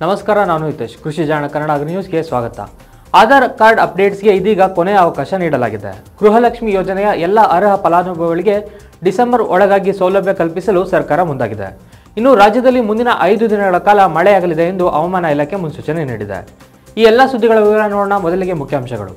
ನಮಸ್ಕಾರ ನಾನು ಹಿತೇಶ್ ಕೃಷಿ ಜಾಣ ಕನ್ನಡ ಅಗ್ರಿ ನ್ಯೂಸ್ಗೆ ಸ್ವಾಗತ ಆಧಾರ್ ಕಾರ್ಡ್ ಅಪ್ಡೇಟ್ಸ್ಗೆ ಇದೀಗ ಕೊನೆಯ ಅವಕಾಶ ನೀಡಲಾಗಿದೆ ಗೃಹಲಕ್ಷ್ಮಿ ಯೋಜನೆಯ ಎಲ್ಲ ಅರ್ಹ ಫಲಾನುಭವಿಗಳಿಗೆ ಡಿಸೆಂಬರ್ ಒಳಗಾಗಿ ಸೌಲಭ್ಯ ಕಲ್ಪಿಸಲು ಸರ್ಕಾರ ಮುಂದಾಗಿದೆ ಇನ್ನು ರಾಜ್ಯದಲ್ಲಿ ಮುಂದಿನ ಐದು ದಿನಗಳ ಕಾಲ ಮಳೆಯಾಗಲಿದೆ ಎಂದು ಹವಾಮಾನ ಇಲಾಖೆ ಮುನ್ಸೂಚನೆ ನೀಡಿದೆ ಈ ಎಲ್ಲ ಸುದ್ದಿಗಳ ವಿವರ ನೋಡೋಣ ಮೊದಲಿಗೆ ಮುಖ್ಯಾಂಶಗಳು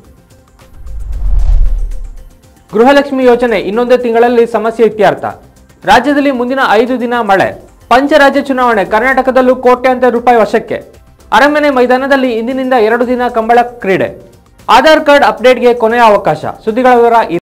ಗೃಹಲಕ್ಷ್ಮಿ ಯೋಜನೆ ಇನ್ನೊಂದೇ ತಿಂಗಳಲ್ಲಿ ಸಮಸ್ಯೆ ಇತ್ಯರ್ಥ ರಾಜ್ಯದಲ್ಲಿ ಮುಂದಿನ ಐದು ದಿನ ಮಳೆ ಪಂಚರಾಜ್ಯ ಚುನಾವಣೆ ಕರ್ನಾಟಕದಲ್ಲೂ ಕೋಟ್ಯಾಂತರ ರೂಪಾಯಿ ವಶಕ್ಕೆ ಅರಮನೆ ಮೈದಾನದಲ್ಲಿ ಇಂದಿನಿಂದ ಎರಡು ದಿನ ಕಂಬಳ ಕ್ರೀಡೆ ಆಧಾರ್ ಕಾರ್ಡ್ ಅಪ್ಡೇಟ್ಗೆ ಕೊನೆಯ ಅವಕಾಶ ಸುದ್ದಿಗಳ ವಿವರ ಈ-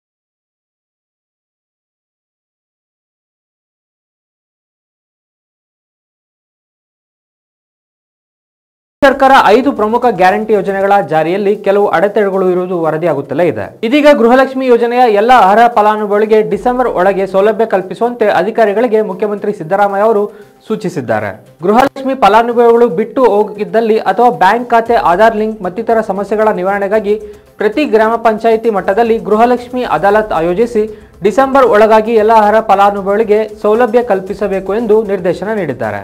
ಸರ್ಕಾರ ಐದು ಪ್ರಮುಖ ಗ್ಯಾರಂಟಿ ಯೋಜನೆಗಳ ಜಾರಿಯಲ್ಲಿ ಕೆಲವು ಅಡೆತಡೆಗಳು ಇರುವುದು ವರದಿಯಾಗುತ್ತಲೇ ಇದೆ ಇದೀಗ ಗೃಹಲಕ್ಷ್ಮಿ ಯೋಜನೆಯ ಎಲ್ಲ ಅರ್ಹ ಫಲಾನುಭವಿಗಳಿಗೆ ಡಿಸೆಂಬರ್ ಒಳಗೆ ಸೌಲಭ್ಯ ಕಲ್ಪಿಸುವಂತೆ ಅಧಿಕಾರಿಗಳಿಗೆ ಮುಖ್ಯಮಂತ್ರಿ ಸಿದ್ದರಾಮಯ್ಯ ಅವರು ಸೂಚಿಸಿದ್ದಾರೆ ಗೃಹಲಕ್ಷ್ಮಿ ಫಲಾನುಭವಿಗಳು ಬಿಟ್ಟು ಹೋಗಿದ್ದಲ್ಲಿ ಅಥವಾ ಬ್ಯಾಂಕ್ ಖಾತೆ ಆಧಾರ್ ಲಿಂಕ್ ಮತ್ತಿತರ ಸಮಸ್ಯೆಗಳ ನಿವಾರಣೆಗಾಗಿ ಪ್ರತಿ ಗ್ರಾಮ ಪಂಚಾಯಿತಿ ಮಟ್ಟದಲ್ಲಿ ಗೃಹಲಕ್ಷ್ಮಿ ಅದಾಲತ್ ಆಯೋಜಿಸಿ ಡಿಸೆಂಬರ್ ಒಳಗಾಗಿ ಎಲ್ಲ ಅರ್ಹ ಫಲಾನುಭವಿಗಳಿಗೆ ಸೌಲಭ್ಯ ಕಲ್ಪಿಸಬೇಕು ಎಂದು ನಿರ್ದೇಶನ ನೀಡಿದ್ದಾರೆ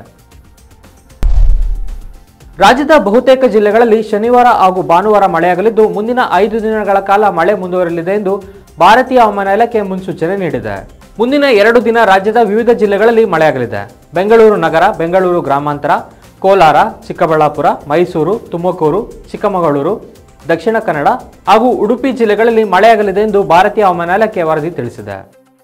ರಾಜ್ಯದ ಬಹುತೇಕ ಜಿಲ್ಲೆಗಳಲ್ಲಿ ಶನಿವಾರ ಹಾಗೂ ಭಾನುವಾರ ಮಳೆಯಾಗಲಿದ್ದು ಮುಂದಿನ ಐದು ದಿನಗಳ ಕಾಲ ಮಳೆ ಮುಂದುವರಲಿದೆ ಎಂದು ಭಾರತೀಯ ಹವಾಮಾನ ಇಲಾಖೆ ಮುನ್ಸೂಚನೆ ನೀಡಿದೆ ಮುಂದಿನ ಎರಡು ದಿನ ರಾಜ್ಯದ ವಿವಿಧ ಜಿಲ್ಲೆಗಳಲ್ಲಿ ಮಳೆಯಾಗಲಿದೆ ಬೆಂಗಳೂರು ನಗರ ಬೆಂಗಳೂರು ಗ್ರಾಮಾಂತರ ಕೋಲಾರ ಚಿಕ್ಕಬಳ್ಳಾಪುರ ಮೈಸೂರು ತುಮಕೂರು ಚಿಕ್ಕಮಗಳೂರು ದಕ್ಷಿಣ ಕನ್ನಡ ಹಾಗೂ ಉಡುಪಿ ಜಿಲ್ಲೆಗಳಲ್ಲಿ ಮಳೆಯಾಗಲಿದೆ ಎಂದು ಭಾರತೀಯ ಹವಾಮಾನ ಇಲಾಖೆ ವರದಿ ತಿಳಿಸಿದೆ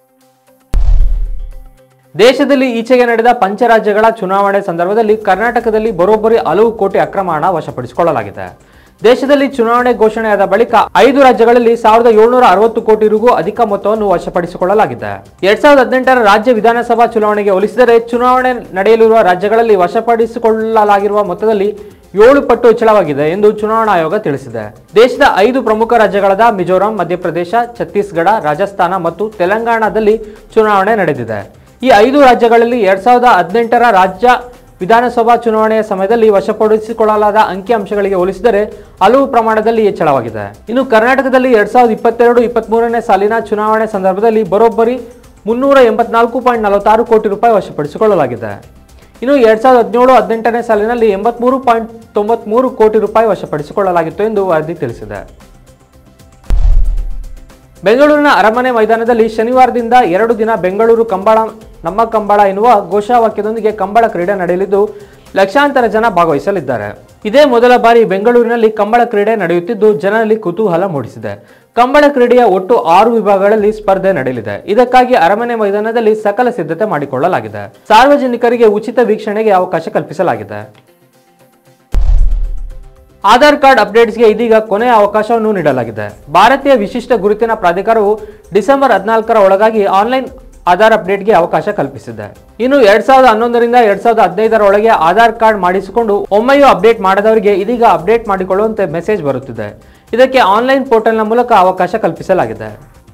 ದೇಶದಲ್ಲಿ ಈಚೆಗೆ ನಡೆದ ಪಂಚರಾಜ್ಯಗಳ ಚುನಾವಣೆ ಸಂದರ್ಭದಲ್ಲಿ ಕರ್ನಾಟಕದಲ್ಲಿ ಬರೋಬ್ಬರಿ ಹಲವು ಕೋಟಿ ಅಕ್ರಮ ಹಣ ವಶಪಡಿಸಿಕೊಳ್ಳಲಾಗಿದೆ ದೇಶದಲ್ಲಿ ಚುನಾವಣೆ ಘೋಷಣೆಯಾದ ಬಳಿಕ ಐದು ರಾಜ್ಯಗಳಲ್ಲಿ ಸಾವಿರದ ಏಳ್ನೂರ ಅರವತ್ತು ಕೋಟಿ ರಿಗೂ ಅಧಿಕ ಮೊತ್ತವನ್ನು ವಶಪಡಿಸಿಕೊಳ್ಳಲಾಗಿದೆ ಎರಡ್ ಸಾವಿರದ ಹದಿನೆಂಟರ ರಾಜ್ಯ ವಿಧಾನಸಭಾ ಚುನಾವಣೆಗೆ ಹೋಲಿಸಿದರೆ ಚುನಾವಣೆ ನಡೆಯಲಿರುವ ರಾಜ್ಯಗಳಲ್ಲಿ ವಶಪಡಿಸಿಕೊಳ್ಳಲಾಗಿರುವ ಮೊತ್ತದಲ್ಲಿ ಏಳು ಪಟ್ಟು ಹೆಚ್ಚಳವಾಗಿದೆ ಎಂದು ಚುನಾವಣಾ ಆಯೋಗ ತಿಳಿಸಿದೆ ದೇಶದ ಐದು ಪ್ರಮುಖ ರಾಜ್ಯಗಳಾದ ಮಿಜೋರಾಂ ಮಧ್ಯಪ್ರದೇಶ ಛತ್ತೀಸ್ಗಢ ರಾಜಸ್ಥಾನ ಮತ್ತು ತೆಲಂಗಾಣದಲ್ಲಿ ಚುನಾವಣೆ ನಡೆದಿದೆ ಈ ಐದು ರಾಜ್ಯಗಳಲ್ಲಿ ಎರಡ್ ಸಾವಿರದ ಹದಿನೆಂಟರ ರಾಜ್ಯ ವಿಧಾನಸಭಾ ಚುನಾವಣೆಯ ಸಮಯದಲ್ಲಿ ವಶಪಡಿಸಿಕೊಳ್ಳಲಾದ ಅಂಕಿಅಂಶಗಳಿಗೆ ಹೋಲಿಸಿದರೆ ಹಲವು ಪ್ರಮಾಣದಲ್ಲಿ ಹೆಚ್ಚಳವಾಗಿದೆ ಇನ್ನು ಕರ್ನಾಟಕದಲ್ಲಿ ಎರಡ್ ಸಾವಿರದ ಇಪ್ಪತ್ತೆರಡು ಇಪ್ಪತ್ಮೂರನೇ ಸಾಲಿನ ಚುನಾವಣೆ ಸಂದರ್ಭದಲ್ಲಿ ಬರೋಬ್ಬರಿ ಮುನ್ನೂರ ಎಂಬತ್ನಾಲ್ಕು ಪಾಯಿಂಟ್ ನಲವತ್ತಾರು ಕೋಟಿ ರೂಪಾಯಿ ವಶಪಡಿಸಿಕೊಳ್ಳಲಾಗಿದೆ ಇನ್ನು ಎರಡ್ ಸಾವಿರದ ಹದಿನೇಳು ಹದಿನೆಂಟನೇ ಸಾಲಿನಲ್ಲಿ ಎಂಬತ್ಮೂರು ಪಾಯಿಂಟ್ ತೊಂಬತ್ಮೂರು ಕೋಟಿ ರೂಪಾಯಿ ವಶಪಡಿಸಿಕೊಳ್ಳಲಾಗಿತ್ತು ಎಂದು ವರದಿ ತಿಳಿಸಿದೆ ಬೆಂಗಳೂರಿನ ಅರಮನೆ ಮೈದಾನದಲ್ಲಿ ಶನಿವಾರದಿಂದ ಎರಡು ದಿನ ಬೆಂಗಳೂರು ಕಂಬಳ ನಮ್ಮ ಕಂಬಳ ಎನ್ನುವ ಘೋಷವಾಕ್ಯದೊಂದಿಗೆ ಕಂಬಳ ಕ್ರೀಡೆ ನಡೆಯಲಿದ್ದು ಲಕ್ಷಾಂತರ ಜನ ಭಾಗವಹಿಸಲಿದ್ದಾರೆ ಇದೇ ಮೊದಲ ಬಾರಿ ಬೆಂಗಳೂರಿನಲ್ಲಿ ಕಂಬಳ ಕ್ರೀಡೆ ನಡೆಯುತ್ತಿದ್ದು ಜನರಲ್ಲಿ ಕುತೂಹಲ ಮೂಡಿಸಿದೆ ಕಂಬಳ ಕ್ರೀಡೆಯ ಒಟ್ಟು ಆರು ವಿಭಾಗಗಳಲ್ಲಿ ಸ್ಪರ್ಧೆ ನಡೆಯಲಿದೆ ಇದಕ್ಕಾಗಿ ಅರಮನೆ ಮೈದಾನದಲ್ಲಿ ಸಕಲ ಸಿದ್ಧತೆ ಮಾಡಿಕೊಳ್ಳಲಾಗಿದೆ ಸಾರ್ವಜನಿಕರಿಗೆ ಉಚಿತ ವೀಕ್ಷಣೆಗೆ ಅವಕಾಶ ಕಲ್ಪಿಸಲಾಗಿದೆ ಆಧಾರ್ ಕಾರ್ಡ್ ಅಪ್ಡೇಟ್ಸ್ಗೆ ಇದೀಗ ಕೊನೆಯ ಅವಕಾಶವನ್ನು ನೀಡಲಾಗಿದೆ ಭಾರತೀಯ ವಿಶಿಷ್ಟ ಗುರುತಿನ ಪ್ರಾಧಿಕಾರವು ಡಿಸೆಂಬರ್ ಹದಿನಾಲ್ಕರ ಒಳಗಾಗಿ ಆನ್ಲೈನ್ ಆಧಾರ್ ಅಪ್ಡೇಟ್ಗೆ ಅವಕಾಶ ಕಲ್ಪಿಸಿದೆ ಇನ್ನು ಎರಡ್ ಸಾವಿರದ ಹನ್ನೊಂದರಿಂದ ಎರಡ್ ಸಾವಿರದ ಹದಿನೈದರ ಒಳಗೆ ಆಧಾರ್ ಕಾರ್ಡ್ ಮಾಡಿಸಿಕೊಂಡು ಒಮ್ಮೆಯೂ ಅಪ್ಡೇಟ್ ಮಾಡದವರಿಗೆ ಇದೀಗ ಅಪ್ಡೇಟ್ ಮಾಡಿಕೊಳ್ಳುವಂತೆ ಮೆಸೇಜ್ ಬರುತ್ತಿದೆ ಇದಕ್ಕೆ ಆನ್ಲೈನ್ ಪೋರ್ಟಲ್ನ ಮೂಲಕ ಅವಕಾಶ ಕಲ್ಪಿಸಲಾಗಿದೆ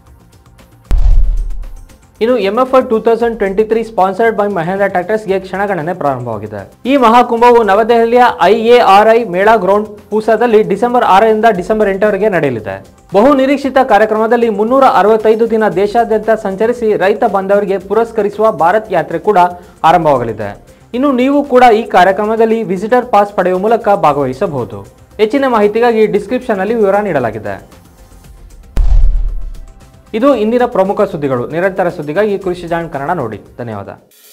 ಇನ್ನು MFI two thousand twenty three sponsored by Mahindra ಟ್ರ್ಯಾಕ್ಟರ್ಸ್ಗೆ ಕ್ಷಣಗಣನೆ ಪ್ರಾರಂಭವಾಗಿದೆ ಈ ಮಹಾಕುಂಭವು ನವದೆಹಲಿಯ ಐಎಆರ್ಐ ಮೇಳಾ ಗ್ರೌಂಡ್ ಪೂಸಾದಲ್ಲಿ ಡಿಸೆಂಬರ್ ಆರರಿಂದ ಡಿಸೆಂಬರ್ ಎಂಟರವರೆಗೆ ನಡೆಯಲಿದೆ ಬಹು ನಿರೀಕ್ಷಿತ ಕಾರ್ಯಕ್ರಮದಲ್ಲಿ ಮುನ್ನೂರ ಅರವತ್ತೈದು ದಿನ ದೇಶಾದ್ಯಂತ ಸಂಚರಿಸಿ ರೈತ ಬಾಂಧವರಿಗೆ ಪುರಸ್ಕರಿಸುವ ಭಾರತ್ ಯಾತ್ರೆ ಕೂಡ ಆರಂಭವಾಗಲಿದೆ ಇನ್ನು ನೀವು ಕೂಡ ಈ ಕಾರ್ಯಕ್ರಮದಲ್ಲಿ ವಿಸಿಟರ್ ಪಾಸ್ ಪಡೆಯುವ ಮೂಲಕ ಭಾಗವಹಿಸಬಹುದು ಹೆಚ್ಚಿನ ಮಾಹಿತಿಗಾಗಿ ಡಿಸ್ಕ್ರಿಪ್ಷನ್ ಅಲ್ಲಿ ವಿವರ ನೀಡಲಾಗಿದೆ ಇದು ಇಂದಿನ ಪ್ರಮುಖ ಸುದ್ದಿಗಳು ನಿರಂತರ ಸುದ್ದಿಗಾಗಿ ಕೃಷಿ ಜಾಣ್ ಕನ್ನಡ ನೋಡಿ ಧನ್ಯವಾದ